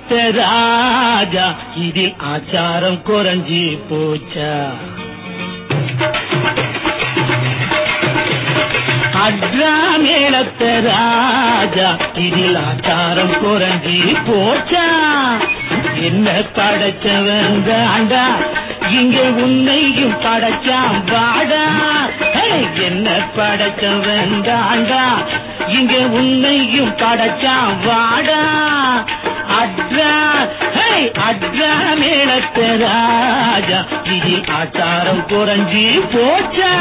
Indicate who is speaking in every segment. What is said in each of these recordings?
Speaker 1: மேளத்த ராஜா இதில் ஆச்சாரம் குறைஞ்சி போச்சா அட்ரா மேளத்த ராஜா இதில் ஆச்சாரம் குறைஞ்சி போச்சா என்ன படைச்சவன் தாண்டா இங்க உன்னையும் படைச்சான் வாடா ஹே, என்ன படைச்சவன் தாண்டா இங்க உன்னையும் படைச்சான் வாடா அட்ரா ஹே, அட்ரா மேளத்த ராஜா இதில் ஆச்சாரம் குறைஞ்சி போச்சா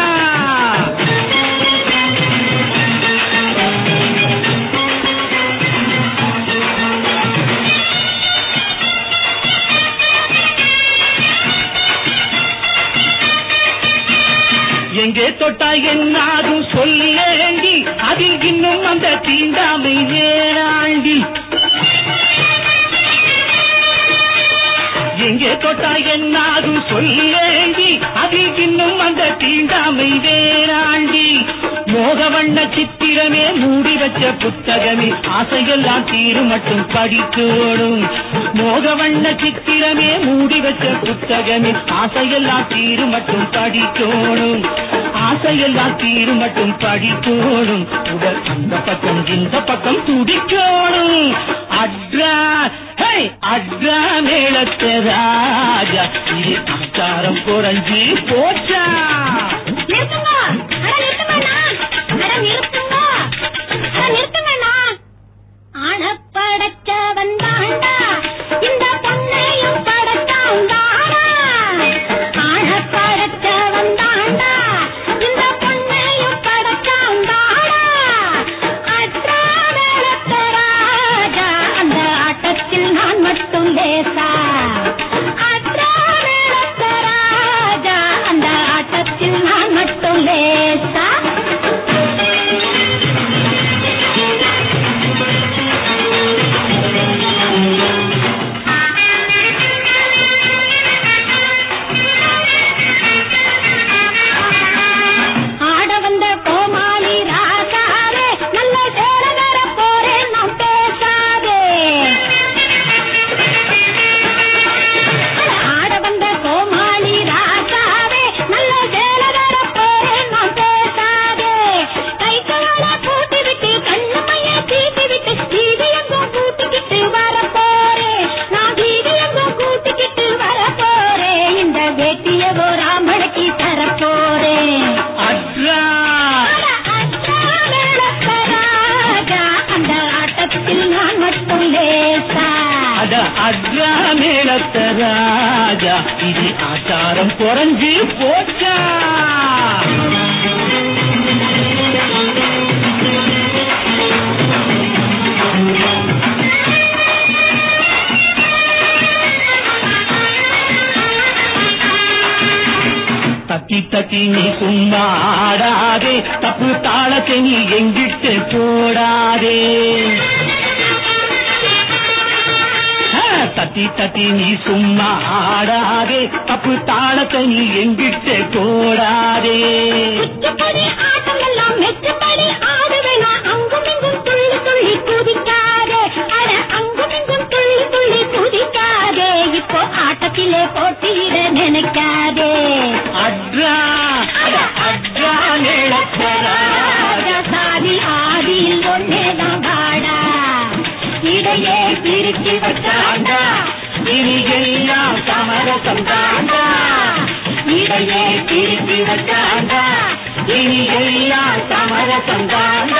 Speaker 1: எங்கே தொட்டா என்னாகும் சொல்லேண்டி அதில் இன்னும் அந்த தீண்டாமை வேறாண்டி எங்கே தொட்டா என்னாகும் சொல்லேண்டி அதில் இன்னும் அந்த தீண்டாமை வேறாண்டி மோகவண்ண சித்திரமே மூடி வச்ச புத்தகமே ஆசையெல்லாம் தீரும் மட்டும் படிக்கோடும் மோகவண்ண சித்திரமே மூடி வச்ச புத்தகமே ஆசையெல்லாம் தீரும் மட்டும் படிக்கோடும் ஆசையெல்லாம் தீரும் மட்டும் படிக்கோடும் உடல் அந்த பக்கம் இந்த பக்கம் துடிக்கோடும் அட்ரா ஹே அட்ரா மேளத்த ராஜா இது ஆச்சாரம் குறைஞ்சி போச்சா
Speaker 2: நிறுத்துங்க அட நிறுத்துங்கண்ணா அட நிறுத்துங்க அட நிறுத்துங்கண்ணா ஆன படைச்சவன் தாண்டா இந்த பொண்ணையும் படைச்சான் தாடா ஆன படைச்சவன் தாண்டா இந்த பொண்ணையும் படைச்சான் தாடா அற்றா வேளத்த ராஜா அந்த ஆட்டத்தில் நான் மட்டும் லேசா அற்றா வேளத்த ராஜா அந்த ஆட்டத்தில் நான் மட்டும் லேசா ஆட வந்த கோமாளி ராசாவே நல்ல சேர வர போறேன் நாம் பேசாதே ஆட வந்த கோமாளி ராசாவே நல்ல சேர வர போறேன் நாம் பேசாதே கை கால கூட்டி விட்டு கண்ணு மைய தீட்டி விட்டு வீதி எங்கும் கூட்டிக்கிட்டு வர போறேன் நான் வீதி எங்கும் கூட்டிக்கிட்டு வர போறேன் இந்த வேட்டியவோ ராமனுக்கு தர போறேன்
Speaker 1: அட்ரா
Speaker 2: அந்த ஆட்டத்தில் நான் மட்டும் லேசா
Speaker 1: அட அட்ரா மேளத்த ராஜா இது ஆச்சாரம் குறைஞ்சி போச்சா தத்தி தத்தி நீ சும்மா ஆடாதே தப்பு தாளத்தை நீ எங்கிட்டு போடாதே ஆ, தத்தி தத்தி நீ சும்மா ஆடாதே தப்பு தாளத்தை நீ எங்கிட்டு போடாதே
Speaker 2: குச்சிப்படி ஆட்டம் எல்லாம் மெச்சப்படி ஆடுவேனா அங்கும் இங்கும் துள்ளி துள்ளி குதிக்காதே அட அங்கும் இங்கும் துள்ளி துள்ளி குதிக்காதே இப்போ ஆட்டத்திலே போட்டியிட நினைக்காதே
Speaker 1: அட்ரா அட அட்ரா மேளத்த ராஜா
Speaker 2: சாதி ஆதியில் ஒன்னேதான் வாடா இடையே பிரிச்சு வச்சாண்டா
Speaker 1: இனி எல்லாம் சமரசம் தாண்டா
Speaker 2: இடையே பிரிச்சு வச்சாண்டா
Speaker 1: இனி எல்லாம் சமரசம் தாண்டா